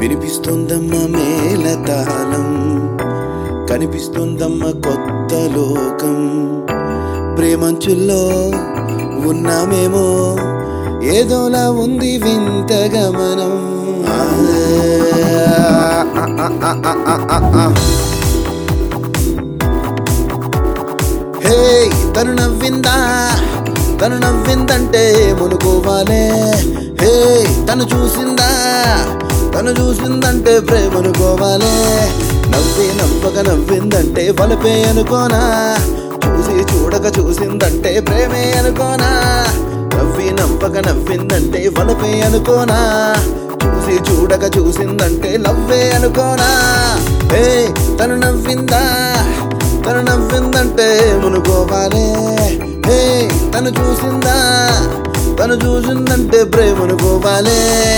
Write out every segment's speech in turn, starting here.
వినిపిస్తుందమ్మ మేళతాళం కనిపిస్తుందమ్మ కొత్త లోకం ప్రేమంచుల్లో ఉన్నామేమో ఏదోలా ఉంది వింత గమనం ఆ, ఆ, ఆ, ఆ, ఆ, ఆ, ఆ. హే తను నవ్విందా తను నవ్విందంటే మునుకోవాలే హే తను చూసిందా తను చూసిందంటే ప్రేమనుకోవాలే నవ్వి నవ్వక నవ్విందంటే వలపే అనుకోనా చూసి చూడక చూసిందంటే ప్రేమే అనుకోనా నవ్వి నవ్వక నవ్విందంటే వలపే అనుకోనా చూసి చూడక చూసిందంటే లవ్వే అనుకోనా హే తను నవ్విందా తను నవ్విందంటే మునుకోవాలే హే తను చూసిందా తను చూసిందంటే ప్రేమనుకోవాలే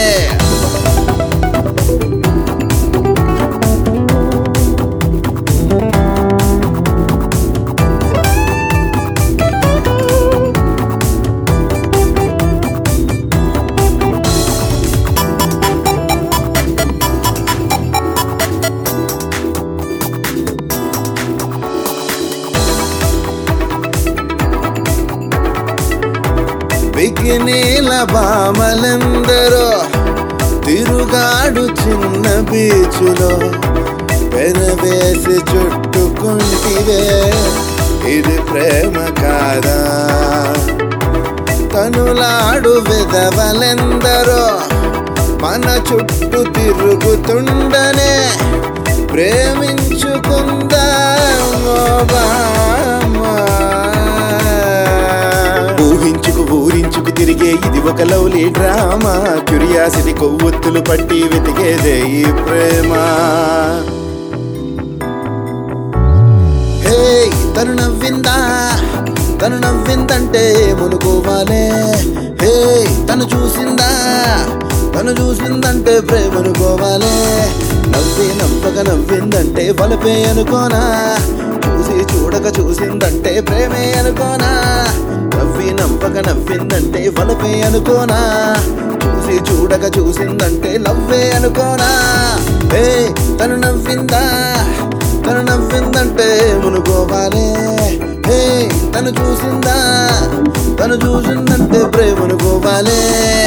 బిగినీల బామలందరూ తిరుగాడు చిన్న బీచులో పెనవేసి చుట్టుకుంటివే ఇది ప్రేమ కాదా కనులాడు విధవలెందరో మన చుట్టూ తిరుగుతుండనే ప్రేమించుకుందామో బామా. ఊహించుకు ఊరించుకు తిరిగే ఇది ఒక లవ్లీ డ్రామా క్యూరియాసిటీ కొవ్వొత్తులు పట్టి వెతికేదే ఈ ప్రేమ హే తను నవ్విందా తను నవ్విందంటే మునుకోవాలే హే తను చూసిందా తను చూసిందంటే ప్రేమనుకోవాలే నవ్వి నవ్వక నవ్విందంటే వలపే అనుకోనా చూసి చూడక చూసిందంటే ప్రేమే అనుకోనా నవ్వి నవ్వక నవ్విందంటే వలపే అనుకోనా చూసి చూడక చూసిందంటే లవ్వే అనుకోనా హే తను నవ్విందా తను నవ్విందంటే మునుకోవాలే హే తను చూసిందా తను చూసిందంటే ప్రేమనుకోవాలే